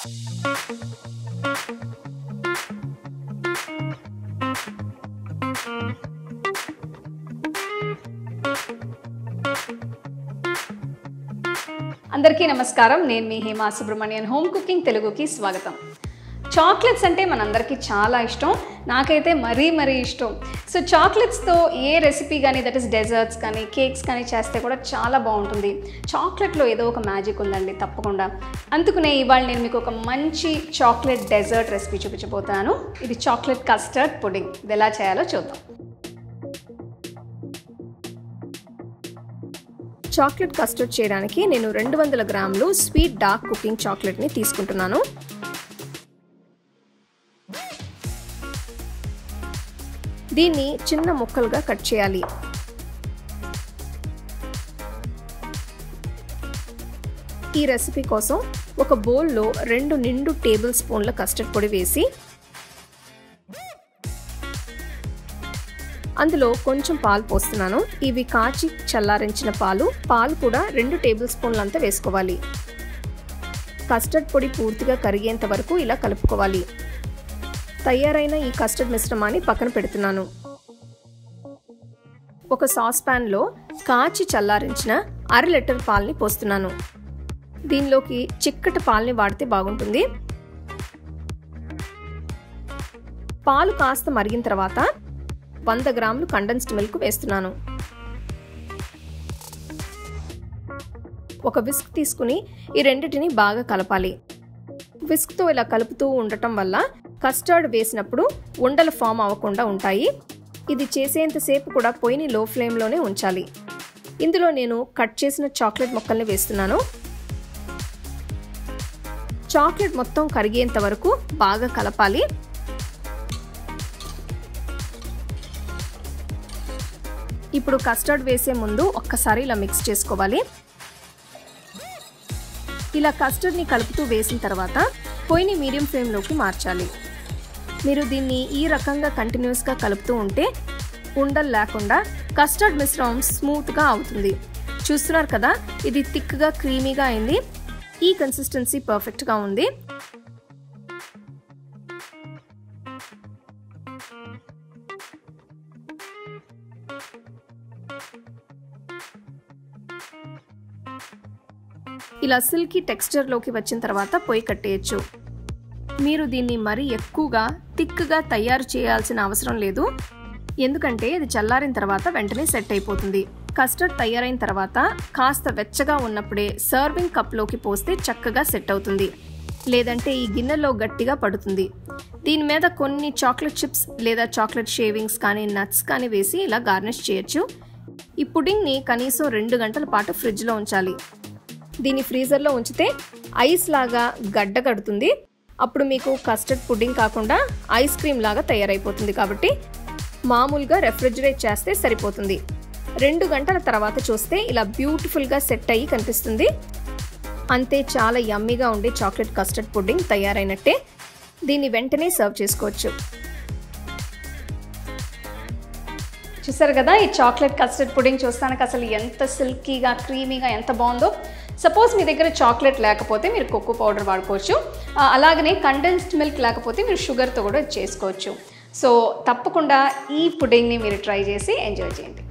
అందరికీ నమస్కారం నేను మీ హేమా సుబ్రహ్మణ్యన్ హోమ్ కుకింగ్ తెలుగుకి స్వాగతం చాక్లెట్స్ అంటే మనందరికీ చాలా ఇష్టం నాకైతే మరీ మరీ ఇష్టం సో చాక్లెట్స్తో ఏ రెసిపీ కానీ దట్ ఇస్ డెజర్ట్స్ కానీ కేక్స్ కానీ చేస్తే కూడా చాలా బాగుంటుంది చాక్లెట్లో ఏదో ఒక మ్యాజిక్ ఉందండి తప్పకుండా అందుకనే ఇవాళ నేను మీకు ఒక మంచి చాక్లెట్ డెజర్ట్ రెసిపీ చూపించబోతున్నాను ఇది చాక్లెట్ కస్టర్డ్ పుడింగ్ ఇది ఎలా చేయాలో చూద్దాం చాక్లెట్ కస్టర్డ్ చేయడానికి నేను రెండు వందల గ్రాములు స్వీట్ డార్క్ కుకింగ్ చాక్లెట్ని తీసుకుంటున్నాను దీన్ని చిన్న ముక్కలుగా కట్ చేయాలి ఈ రెసిపీ కోసం ఒక బౌల్లో రెండు నిండు టేబుల్ స్పూన్ల కస్టర్డ్ పొడి వేసి అందులో కొంచెం పాలు పోస్తున్నాను ఇవి కాచి చల్లారించిన పాలు పాలు కూడా రెండు టేబుల్ స్పూన్లంతా వేసుకోవాలి కస్టర్డ్ పొడి పూర్తిగా కరిగేంత వరకు ఇలా కలుపుకోవాలి తయారైన ఈ కస్టర్డ్ మిశ్రమాన్ని పక్కన పెడుతున్నాను ఒక సాస్ ప్యాన్లో కాచి చల్లారించిన అర లీటర్ పాలని పోస్తున్నాను దీనిలోకి చిక్కటి పాలని వాడితే బాగుంటుంది పాలు కాస్త మరిగిన తర్వాత వంద గ్రాములు కండెన్స్డ్ మిల్క్ వేస్తున్నాను ఒక విస్క్ తీసుకుని ఈ రెండింటిని బాగా కలపాలి విస్క్తో ఇలా కలుపుతూ ఉండటం వల్ల కస్టర్డ్ వేసినప్పుడు ఉండలు ఫామ్ అవ్వకుండా ఉంటాయి ఇది చేసేంతసేపు కూడా పొయ్యిని లో ఫ్లేమ్లోనే ఉంచాలి ఇందులో నేను కట్ చేసిన చాక్లెట్ ముక్కల్ని వేస్తున్నాను చాక్లెట్ మొత్తం కరిగేంత వరకు బాగా కలపాలి ఇప్పుడు కస్టర్డ్ వేసే ముందు ఒక్కసారి ఇలా మిక్స్ చేసుకోవాలి ఇలా కస్టర్డ్ని కలుపుతూ వేసిన తర్వాత పొయ్యిని మీడియం ఫ్లేమ్లోకి మార్చాలి మీరు దీన్ని ఈ రకంగా కంటిన్యూస్గా కలుపుతూ ఉంటే ఉండలు లేకుండా కస్టర్డ్ మిశ్రమం స్మూత్గా అవుతుంది చూస్తున్నారు కదా ఇది థిక్గా క్రీమీగా అయింది ఈ కన్సిస్టెన్సీ పర్ఫెక్ట్గా ఉంది ఇలా సిల్కీ టెక్స్చర్లోకి వచ్చిన తర్వాత పొయ్యి కట్టేయచ్చు మీరు దీన్ని మరీ ఎక్కువగా థిక్గా తయారు చేయాల్సిన అవసరం లేదు ఎందుకంటే ఇది చల్లారిన తర్వాత వెంటనే సెట్ అయిపోతుంది కస్టర్డ్ తయారైన తర్వాత కాస్త వెచ్చగా ఉన్నప్పుడే సర్వింగ్ కప్లోకి పోస్తే చక్కగా సెట్ అవుతుంది లేదంటే ఈ గిన్నెలో గట్టిగా పడుతుంది దీని మీద కొన్ని చాక్లెట్ చిప్స్ లేదా చాక్లెట్ షేవింగ్స్ కానీ నట్స్ కానీ వేసి ఇలా గార్నిష్ చేయొచ్చు ఈ పుడింగ్ని కనీసం రెండు గంటల పాటు ఫ్రిడ్జ్లో ఉంచాలి దీన్ని ఫ్రీజర్లో ఉంచితే ఐస్ లాగా గడ్డ కడుతుంది అప్పుడు మీకు కస్టర్డ్ పుడ్డింగ్ కాకుండా ఐస్ క్రీమ్ లాగా తయారైపోతుంది కాబట్టి మామూలుగా రెఫ్రిజిరేట్ చేస్తే సరిపోతుంది రెండు గంటల తర్వాత చూస్తే ఇలా బ్యూటిఫుల్గా సెట్ అయ్యి కనిపిస్తుంది అంతే చాలా యమ్మీగా ఉండే చాక్లెట్ కస్టర్డ్ పుడ్డింగ్ తయారైనట్టే దీన్ని వెంటనే సర్వ్ చేసుకోవచ్చు చూసారు కదా ఈ చాక్లెట్ కస్టర్డ్ పుడింగ్ చూస్తానికి అసలు ఎంత సిల్కీగా క్రీమీగా ఎంత బాగుందో సపోజ్ మీ దగ్గర చాక్లెట్ లేకపోతే మీరు కొక్కు పౌడర్ వాడుకోవచ్చు అలాగనే కండెన్స్డ్ మిల్క్ లేకపోతే మీరు షుగర్తో కూడా చేసుకోవచ్చు సో తప్పకుండా ఈ పుడింగ్ని మీరు ట్రై చేసి ఎంజాయ్ చేయండి